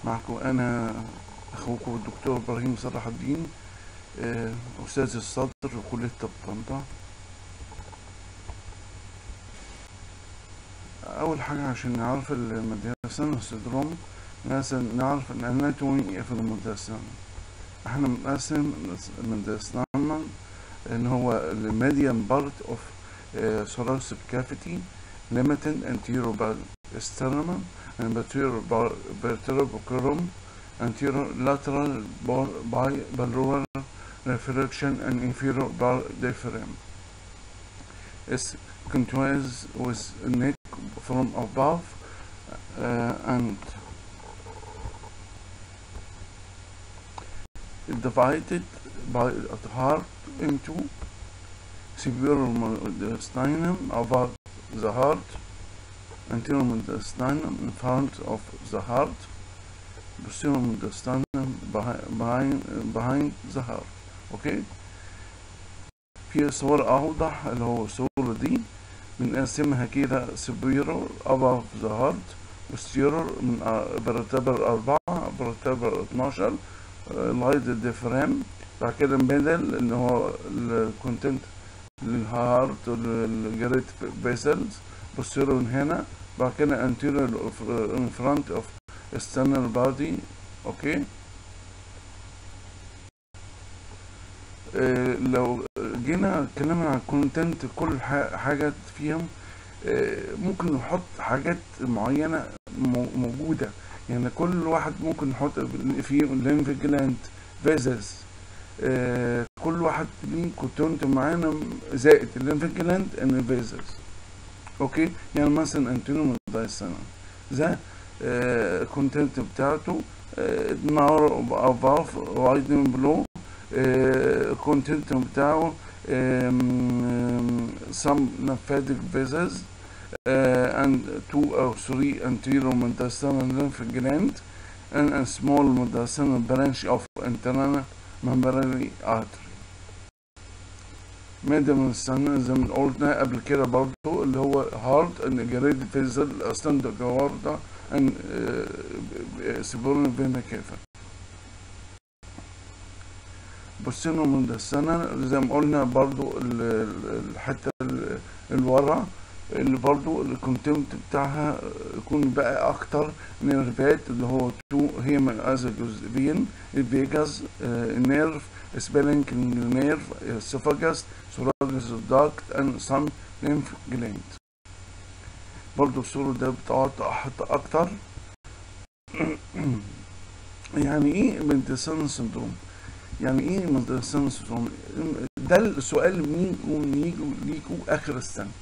معكم أنا أخوكم الدكتور إبراهيم صلاح الدين آه، أستاذ الصدر وكلية طب طنطا أول حاجة عشان نعرف المدرسة سندروم لازم نعرف الأناتومي في المدرسة احنا بنقسم المدرسة إن هو الميديم بارت أوف thoracic cavity limited anterior sternum and posterior vertebral column anterior lateral bilateral reflection and inferior diaphragm. It's continuous with neck from above uh, and divided by the heart into superior mediastinum above the heart anterior mediastinum in front of the heart posterior mediastinum behind behind the heart اوكي في صورة اوضح اللي هو الصورة دي بنقسمها كده superior above the heart posterior من برتبر أربعة برتبر 12 لغاية الديفرام بعد كده ميدل اللي هو الكونتنت للهارت والجريت فيسلز posterior من هنا بعد كده anterior in front of external body اوكي اه لو جينا اتكلمنا عن الكونتنت كل حاجة فيهم اه ممكن نحط حاجات معينة موجودة يعني كل واحد ممكن نحط فيه لينف جلاند فيزلز اه كل واحد ليه كونتنت معانا زائد اللينف جلاند ان فيزلز اوكي يعني مثلا انتينو دايسانا ده الكونتنت بتاعته نار above وايدن بلو الكونتنت بتاعه some lymphatic vessels uh, and two or three anterior mediastinal lymph gland and a small mediastinal branch of internal mammary artery ميديم السنة زي ما قلنا قبل كده برضو اللي هو هارت ان جريد فيزل اصلا ده جوارده ان سيبورن فينا كيفا بصينا من السنة زي ما قلنا برضو الحتة اللي ورا اللي برضو الكونتنت بتاعها يكون بقى اكتر نيرفات اللي هو تو هي من هذا جزئين الفيجاس النيرف سبيلنج نيرف اسوفاجاس سوراجس داكت اند سام لينف جلاند برضو الصورة ده بتقعد احط اكتر يعني ايه مندسان سندروم يعني ايه مندسان سندروم ده السؤال مين يجوا ليكوا اخر السنه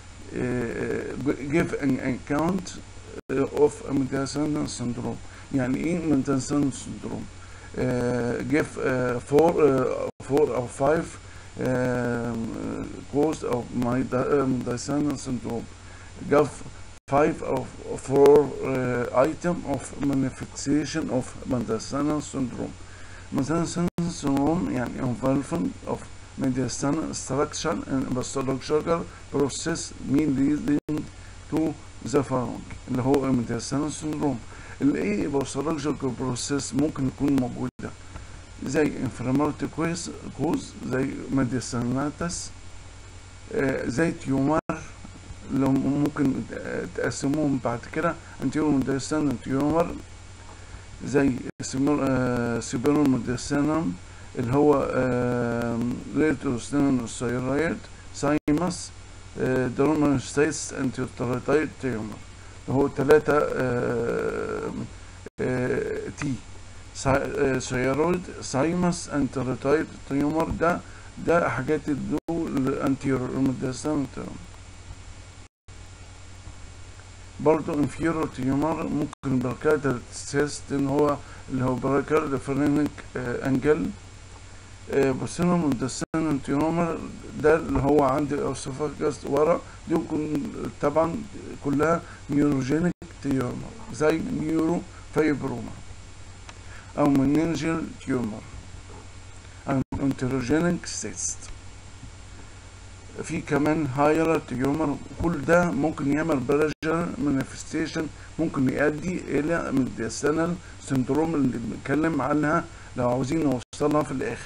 give an account of Mendelssohn syndrome يعني ايه Mendelssohn syndrome uh, give uh, four uh, four or five um, cause of Mendelssohn syndrome give five of four uh, item of manifestation of Mendelssohn syndrome Mendelssohn syndrome يعني involvement of mediastinal structure and structural process mean leading to the following اللي هو mediastinal syndrome الايه structural process ممكن يكون موجودة زي inflammatory cause زي mediastinitis آه زي تيومر لو ممكن تقسموهم بعد كده anterior mediastinal تيومر زي سيبيرون ميديستينم اللي هو ريتروستينم السيرايد سايمس درونوستيس انتيوتريتايد تيومر اللي هو تلاتة تي سيرويد سايمس انتيوتريتايد تيومر ده ده حاجات دول الانتيرور الميديستينم تيومر برضو انفيرور تيومر ممكن بركات سيست ان هو اللي هو براكر فرينك انجل بصينا من دسان تيومر ده اللي هو عند اوسوفاجاس ورا دي ممكن طبعا كلها نيوروجينيك تيومر زي نيورو فايبروما او مننجل تيومر او انتروجينيك سيست في كمان هايرال تيومر كل ده ممكن يعمل بريشر مانيفستيشن ممكن يؤدي الى ميديسينال سندروم اللي بنتكلم عنها لو عاوزين نوصلها في الاخر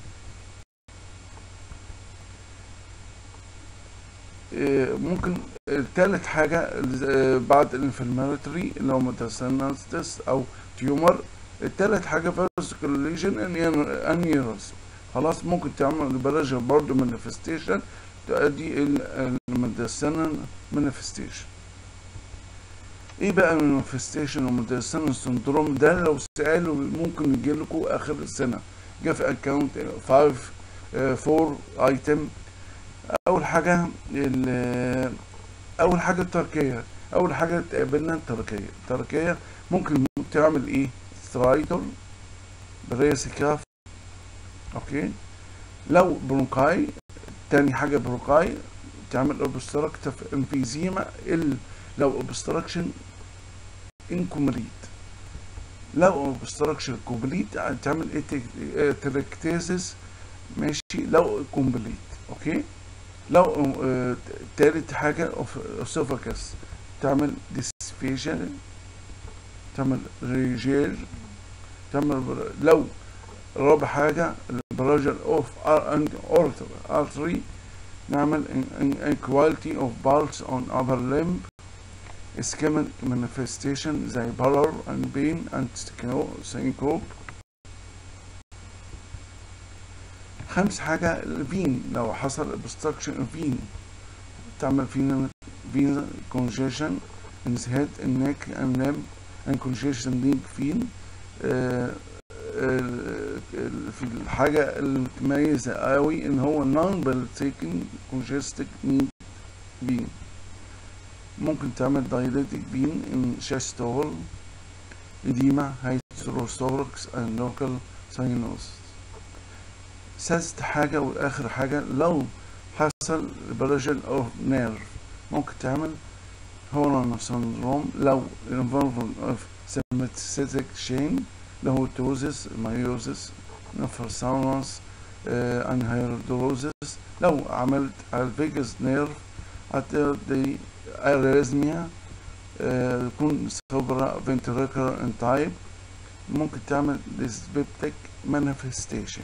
إيه، ممكن تالت حاجة آه، بعد الانفلاماتوري اللي هو ميتاسينالستس او تيومر التالت حاجة فاسكوليشن انيورس خلاص ممكن تعمل بريشر برضه مانيفستيشن تؤدي الى الميديسينال مانيفستيشن ايه بقى المانيفستيشن والميديسينال سندروم ده لو سألوا ممكن يجي لكم اخر السنة جه في اكونت 5 4 ايتم اول حاجة ال- اول حاجة التركية اول حاجة تقابلنا التركية التركية ممكن تعمل ايه سترايدر بريسكاف اوكي لو برونكاي تاني حاجة برونكاي تعمل اوبستراكتيف امفيزيما ال لو اوبستراكشن انكمبليت لو اوبستراكشن كومبليت تعمل تركتيزس ماشي لو كومبليت اوكي لو آه، تالت حاجة اوسوفاكس تعمل ديسفيجن تعمل ريجير تعمل بر- لو رابع حاجة البراجر اوف ارتري نعمل equality of pulse on upper limb ischemic manifestation زي pallor and pain and syncope خامس حاجة الفين لو حصل obstruction فين تعمل فينا فين congestion in the head and neck and limb and congestion link فين آه، آه، في الحاجة المتميزة قوي ان هو non pulsating congested need فين ممكن تعمل dilated vein in chest wall edema hysterothorax and local cyanosis سادس حاجة وآخر حاجة لو حصل برجل أو نيرف ممكن تعمل هورن سندروم لو involvement of sympathetic chain له توزس مايوزس نفرسانوس انهيردروزس لو عملت على الفيجاس نيرف هتدي اريزميا يكون سوبرا فنتريكولار ان تايب ممكن تعمل ديسبيبتيك مانيفستيشن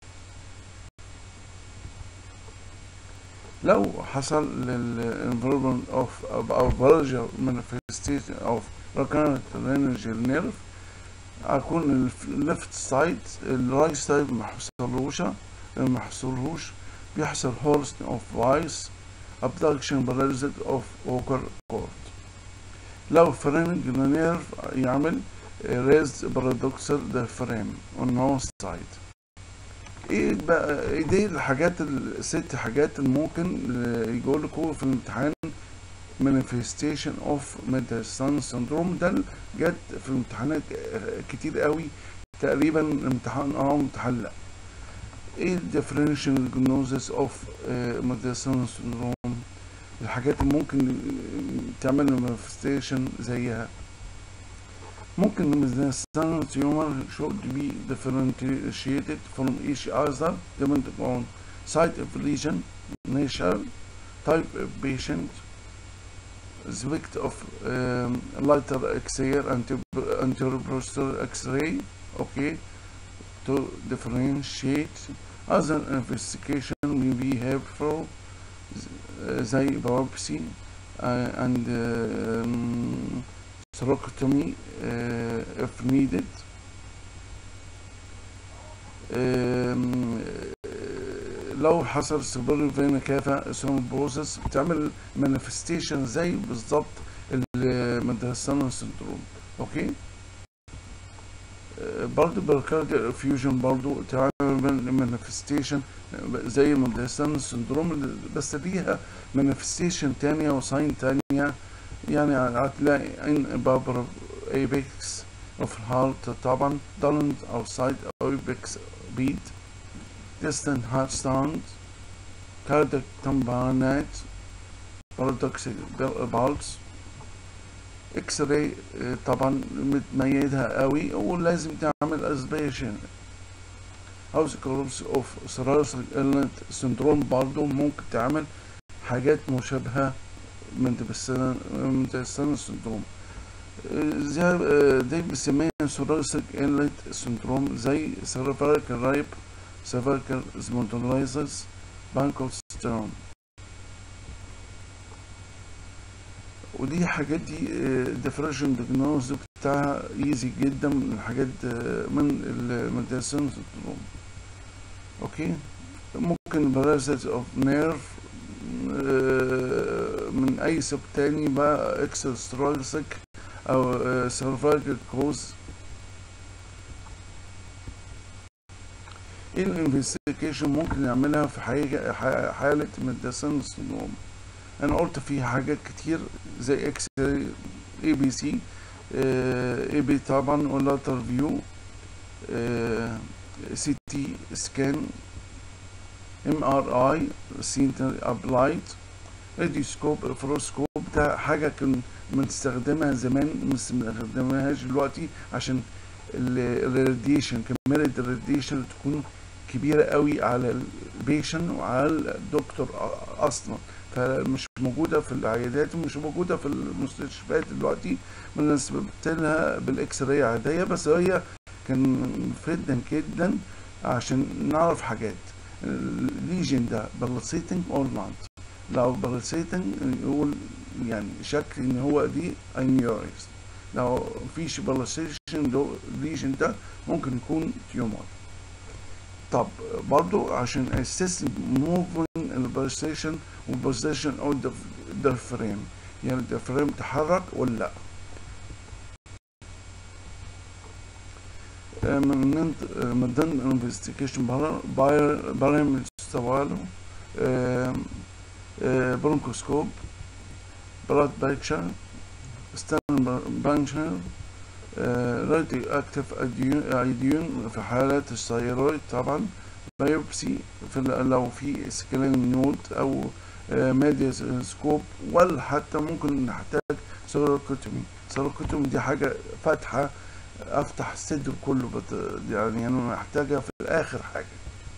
لو حصل للانفولفمنت اوف او برجر مانيفستيشن اوف recurrent laryngeal nerve هيكون الليفت سايد الرايت سايد ما حصلوش ما حصلهوش بيحصل هورست اوف فايس abduction paralysis of vocal cord لو فرينج نيرف يعمل raised paradoxal diaphragm on one side ايه بقى إيه دي الحاجات الست حاجات اللي ممكن يقول لكم في الامتحان manifestation of Mendelson syndrome ده جت في امتحانات كتير قوي تقريبا امتحان اه امتحان لا ايه differential diagnosis of Mendelson syndrome الحاجات اللي ممكن تعمل manifestation زيها ممكن Mendelson tumor should be differentiated from each other depending on site of lesion, nature, type of patient, aspect of um, lighter X-ray and anteroposterior X-ray, okay, to differentiate. Other investigation may be helpful, uh, زي biopsy uh, and um, thoracotomy uh, if needed. Um, لو حصل سبيرو فينا كافا ثرومبوزس بتعمل مانيفستيشن زي بالظبط المدرسانو سندروم اوكي برضه بالكارديو فيوجن برضه تعمل مانيفستيشن زي المدرسانو سندروم بس ليها مانيفستيشن تانية وساين تانية يعني هتلاقي ان بابر ايبكس اوف الهارت طبعا دالند اوتسايد ايبكس بيت distant heart sound, cardiac tamponade, paradoxic pulse, اكس راي طبعا متميزها قوي ولازم تعمل اسبيشن هاوس كوربس اوف سيرارس سندروم برضه ممكن تعمل حاجات مشابهة من متبسنا سندروم زي دي بنسميها ثوراسيك انلت سندروم زي سيرفايكال رايب سيرفايكال سبونتلايزس بانكول ستيرون ودي حاجات دي الديفرنشن ديجنوز بتاعها ايزي جدا من الحاجات من الميديسن سندروم اوكي ممكن بارازيت اوف نيرف من اي سب تاني بقى اكستراسيك او سيرفايكال كوز ايه الانفستيجيشن ممكن نعملها في حاجة حالة ميديسن سندروم انا قلت فيها حاجات كتير زي اكس اي بي سي اي بي طبعا ولاتر فيو سي تي سكان ام ار اي سينتر ابلايد راديوسكوب فلوروسكوب ده حاجه كنا بنستخدمها زمان بس ما بنستخدمهاش دلوقتي عشان الراديشن كمية الراديشن تكون كبيرة قوي على البيشن وعلى الدكتور اصلا فمش موجودة في العيادات ومش موجودة في المستشفيات دلوقتي بنستبدلها بالاكس راي عادية بس هي كان مفيدا جدا عشان نعرف حاجات الليجن ده بلسيتنج اور نوت لو بلسيتنج يقول يعني شكل ان هو دي انيوريز لو مفيش بلسيشن ليجن ده ممكن يكون تيومر طب برضو عشان اسس موفمنت البلسيشن والبوزيشن او ذا فريم يعني ذا فريم تحرك ولا لا من من ضمن الانفستيجيشن برامج استوالو برونكوسكوب بلاد بيكشر ستان بانشر راديو اكتف ايديون في حالات الثيرويد طبعا بايوبسي في لو في سكرين نود او ميدياسكوب ولا حتى ممكن نحتاج سيروكوتومي سيروكوتومي دي حاجة فاتحة افتح الصدر كله بت... يعني انا محتاجها في الاخر حاجة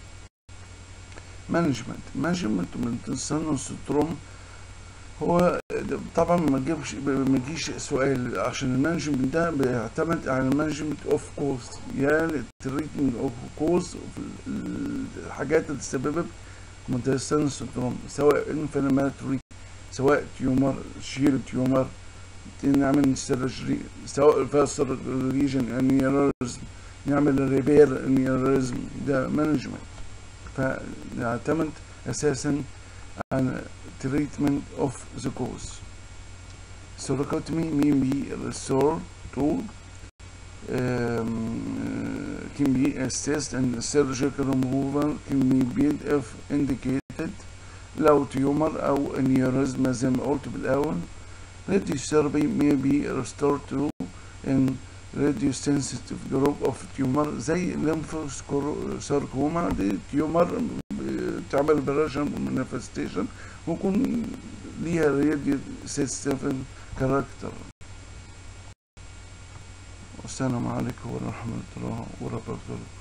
مانجمنت مانجمنت من تنسانوس سندروم هو طبعا ما تجيبش ما يجيش سؤال عشان المانجمنت ده بيعتمد على المانجمنت اوف كوز يعني التريتمنت اوف كوز الحاجات اللي سببت مونتاستان سندروم سواء انفلاماتوري سواء تيومر شيل تيومر نعمل سيرجري سواء فاسر ريجن انيوريزم نعمل ريبير انيوريزم ده مانجمنت فنعتمد اساسا على treatment of the cause. Thoracotomy may be restored to um, can be assessed and surgical removal can be made if indicated لو تيومر أو aneurysm زي ما قلت بالأول radiotherapy may be restored to in radiosensitive group of tumor زي lymphocytoma دي تيومر تعمل براشن مانيفستيشن ويكون ليها راديو سيستم كاركتر والسلام عليكم ورحمة الله وبركاته